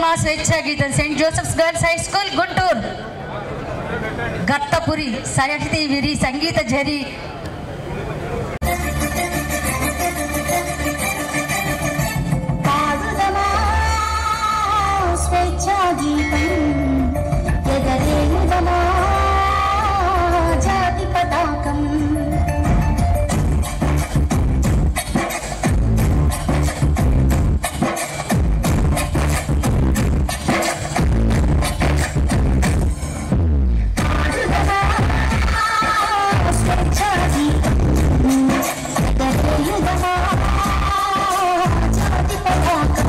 స్వేచ్ఛా గీతం saint Joseph's girls high school Guntur గత్తపురి సాహితీ విరి సంగీత జరి పాడుదమా స్వేచ్ఛా గీతం ఎగరేయుదమా జాతి పతాకం పాడుదమా స్వేచ్ఛా గీతం ఎగరేయుదమా జాతి పతాకం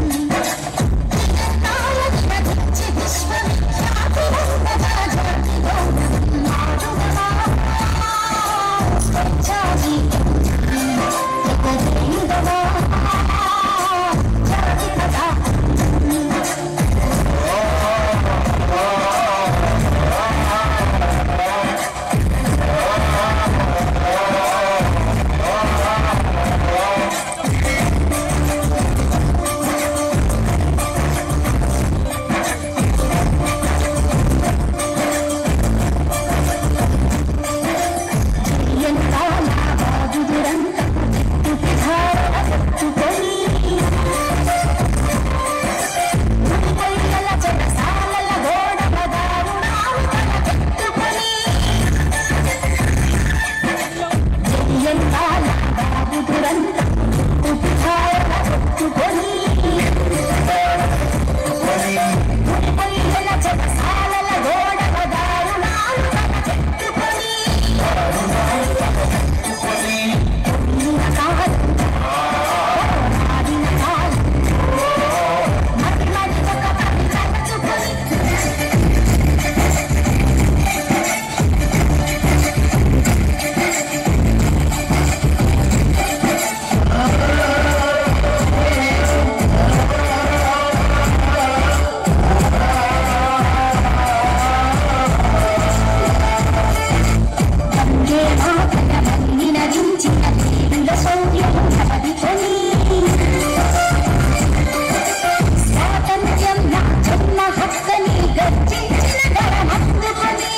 స్వాతంత్ర్యం నా జన్మ హక్కని గర్జించిన గణమందుకొని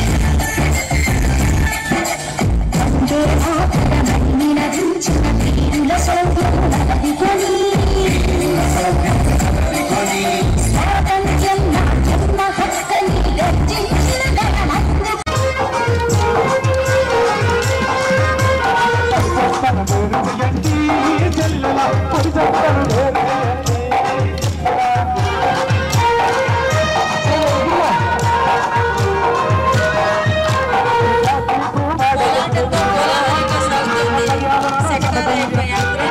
వందే మాతరమని నరించిన వీరుల శౌర్యం నలదికొని స్వాతంత్ర్యం నా జన్మ హక్కని గర్జించిన పోరాటంతో కోలాహలంగా సాగుతుంది శకటాల యాత్ర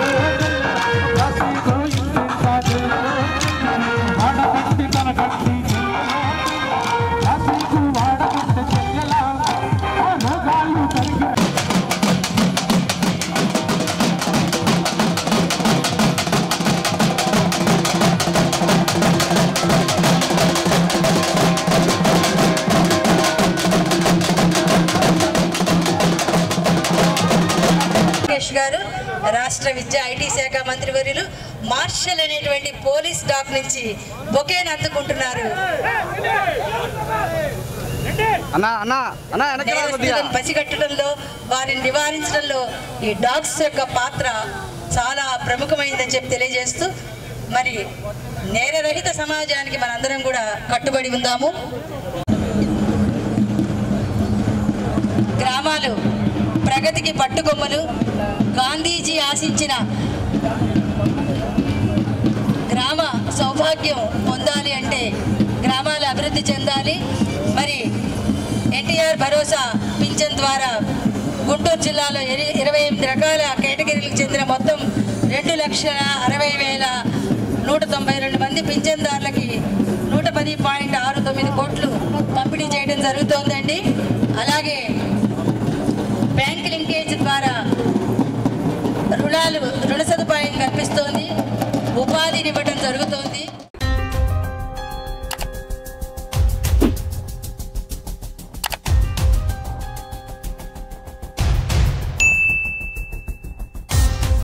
లోకేష్ గారు రాష్ట్ర విద్యా ఐటీ శాఖ మంత్రివర్యులు మార్షల్ అనేటువంటి పోలీస్ డాక్ నుంచి బొకేని అందుకుంటున్నారు అన్నా అన్నా అన్నా వెనక్కి రా కొద్దిగా నేరస్తులను పసిగట్టడంలో వారిని నివారించడంలో ఈ డాగ్స్ యొక్క పాత్ర చాలా ప్రముఖమైందని చెప్పి తెలియజేస్తూ మరి నేరరహిత సమాజానికి మనందరం కూడా కట్టుబడి ఉందాము గ్రామాలు ప్రగతికి పట్టుకొమ్మలు గాంధీజీ ఆశించిన గ్రామ సౌభాగ్యం పొందాలి అంటే గ్రామాలు అభివృద్ధి చెందాలి మరి ఎన్టీఆర్ భరోసా పింఛన్ ద్వారా గుంటూరు జిల్లాలో ఇర- ఇరవై ఎనిమిది రకాల కేటగిరీలకు చెందిన మొత్తం రెండు లక్షల అరవై వేల నూట తొంభై రెండు మంది పింఛన్దారులకి నూట పది పాయింట్ ఆరు తొమ్మిది కోట్లు పంపిణీ చేయడం జరుగుతోందండి అలాగే బ్యాంక్ లింకేజ్ ద్వారా రుణాలు రుణ సదుపాయం కల్పిస్తోంది ఉపాధిని ఇవ్వడం జరుగుతోంది